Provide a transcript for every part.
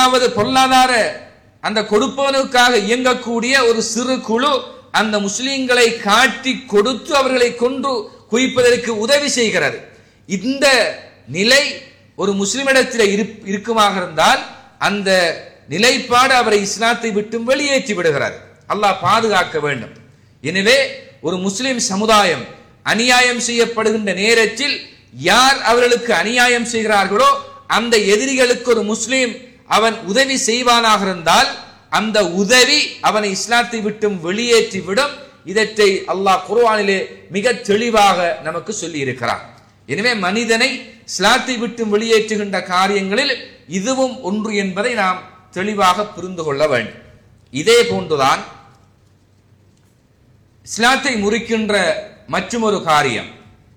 முதலாவது பொருளாதார அந்த கொடுப்பவனுக்காக இயங்கக்கூடிய ஒரு சிறு குழு அந்த முஸ்லிம்களை காட்டி கொடுத்து அவர்களை கொன்று குவிப்பதற்கு உதவி செய்கிறது இந்த நிலை ஒரு முஸ்லிமிடத்தில் இரு- இருக்குமாக இருந்தால் அந்த நிலைப்பாடு அவரை இஸ்லாத்தை விட்டு வெளியேற்றி விடுகிறார் அல்லாஹ் பாதுகாக்க வேண்டும் எனவே ஒரு முஸ்லிம் சமுதாயம் அநியாயம் செய்யப்படுகின்ற நேரத்தில் யார் அவர்களுக்கு அநியாயம் செய்கிறார்களோ அந்த எதிரிகளுக்கு ஒரு முஸ்லிம் அவன் உதவி செய்வானாக இருந்தால் அந்த உதவி அவனை இஸ்லாத்தை விட்டும் வெளியேற்றி விடும் இதற்றை அல்லாஹ் குர்ஆனிலே மிக தெளிவாக நமக்கு சொல்லி இருக்கிறார் எனவே மனிதனை இஸ்லாத்தை விட்டு வெளியேற்றுகின்ற காரியங்களில் இதுவும் ஒன்று என்பதை நாம் தெளிவாக புரிந்து கொள்ள வேண்டும் இதே போன்றுதான் இஸ்லாத்தை முறிக்கின்ற மற்றுமொரு காரியம்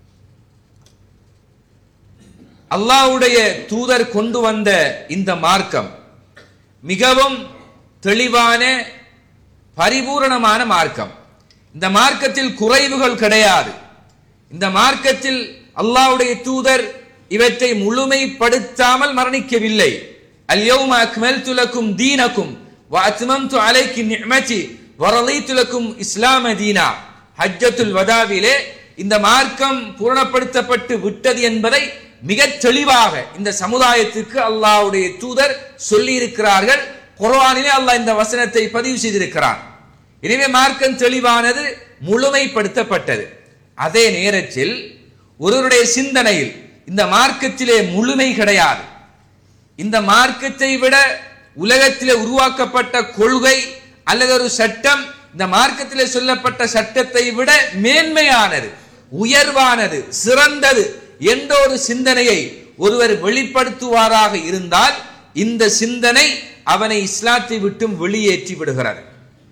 அல்லாஹ்வுடைய தூதர் கொண்டு வந்த இந்த மார்க்கம் மிகவும் தெளிவான பரிபூரணமான மார்க்கம் இந்த மார்க்கத்தில் குறைவுகள் கிடையாது இந்த மார்க்கத்தில் அல்லாஹ்வுடைய தூதர் இவற்றை முழுமைப்படுத்தாமல் மரணிக்கவில்லை அல்யௌம அக்மல்து லக்கும் தீனக்கும் வ அத்மம்து அலைக்கி நிஅமதி வ ரலீது லக்கும் இஸ்லாம தீனா ஹஜ்ஜத்துல் வதாவிலே இந்த மார்க்கம் பூரணப்படுத்தப்பட்டு விட்டது என்பதை மிகத் தெளிவாக இந்த சமுதாயத்துக்கு அல்லாஹ்வுடைய தூதர் சொல்லி இருக்கிறார்கள் குர்ஆனிலே அல்லாஹ் இந்த வசனத்தை பதிவு செய்திருக்கிறான் எனவே மார்க்கம் தெளிவானது முழுமைப்படுத்தப்பட்டது அதே நேரத்தில் ஒருவருடைய சிந்தனையில் இந்த மார்க்கத்திலே முழுமை கிடையாது இந்த மார்க்கத்தை விட உலகத்திலே உருவாக்கப்பட்ட கொள்கை அல்லது ஒரு சட்டம் இந்த மார்க்கத்திலே சொல்லப்பட்ட சட்டத்தை விட மேன்மையானது உயர்வானது சிறந்தது என்ற ஒரு சிந்தனையை ஒருவர் வெளிப்படுத்துவாராக இருந்தால் இந்த சிந்தனை அவனை இஸ்லாத்தை விட்டும் வெளியேற்றி விடுகிறது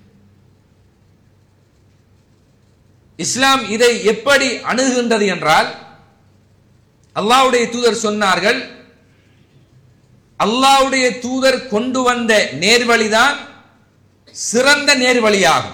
இஸ்லாம் இதை எப்படி அணுகுகின்றது என்றால் அல்லாஹ்வுடைய தூதர் சொன்னார்கள் அல்லாஹ்வுடைய தூதர் கொண்டு வந்த நேர்வழிதான் சிறந்த நேர்வழியாகும்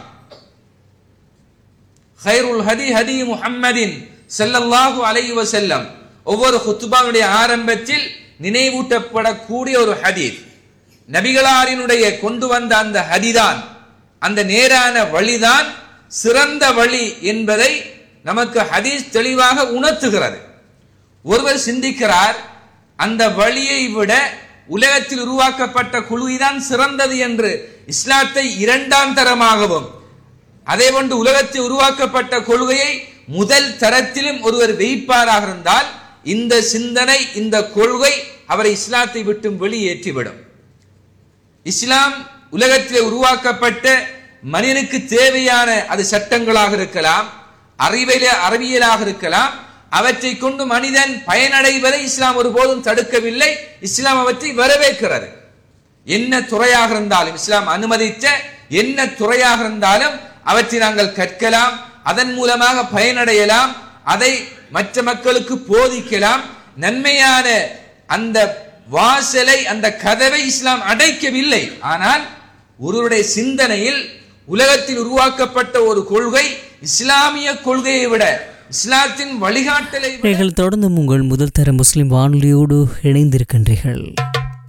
ஹைருல் ஹதி ஹதி முஹம்மதின் ஸல்லல்லாஹு அலைஹி வஸல்லம் ஒவ்வொரு ஹுத்பாவுடைய ஆரம்பத்தில் நினைவூட்டப்படக்கூடிய ஒரு ஹதீஸ் நபிகளாரினுடைய கொண்டு வந்த அந்த ஹதிதான் அந்த நேரான வழிதான் சிறந்த வழி என்பதை நமக்கு ஹதீஸ் தெளிவாக உணர்த்துகிறது ஒருவர் சிந்திக்கிறார் அந்த வழியை விட உலகத்தில் உருவாக்கப்பட்ட குழுதான் சிறந்தது என்று இஸ்லாத்தை இரண்டாம் தரமாகவும் அதே போன்று உலகத்தில் உருவாக்கப்பட்ட கொள்கையை முதல் தரத்திலும் ஒருவர் வைப்பாராக இருந்தால் இந்த சிந்தனை இந்த கொள்கை அவரை இஸ்லாத்தை விட்டும் வெளியேற்றிவிடும் இஸ்லாம் உலகத்திலே உருவாக்கப்பட்ட மனிதனுக்கு தேவையான அது சட்டங்களாக இருக்கலாம் அறிவியல அறிவியலாக இருக்கலாம் அவற்றை கொண்டு மனிதன் பயனடைவதை இஸ்லாம் ஒருபோதும் தடுக்கவில்லை இஸ்லாம் அவற்றை வரவேற்கிறது என்ன துறையாக இருந்தாலும் இஸ்லாம் அனுமதித்த என்ன துறையாக இருந்தாலும் அவற்றை நாங்கள் கற்கலாம் அதன் மூலமாக பயனடையலாம் அதை மற்ற மக்களுக்கு போதிக்கலாம் நன்மையான அந்த வாசலை அந்த கதவை இஸ்லாம் அடைக்கவில்லை ஆனால் ஒருவருடைய சிந்தனையில் உலகத்தில் உருவாக்கப்பட்ட ஒரு கொள்கை இஸ்லாமிய கொள்கையை விட இஸ்லாத்தின் வழிகாட்டலை விட நீங்கள் தொடர்ந்து உங்கள் முதல் தர முஸ்லிம் வானொலியோடு இணைந்திருக்கின்றீர்கள்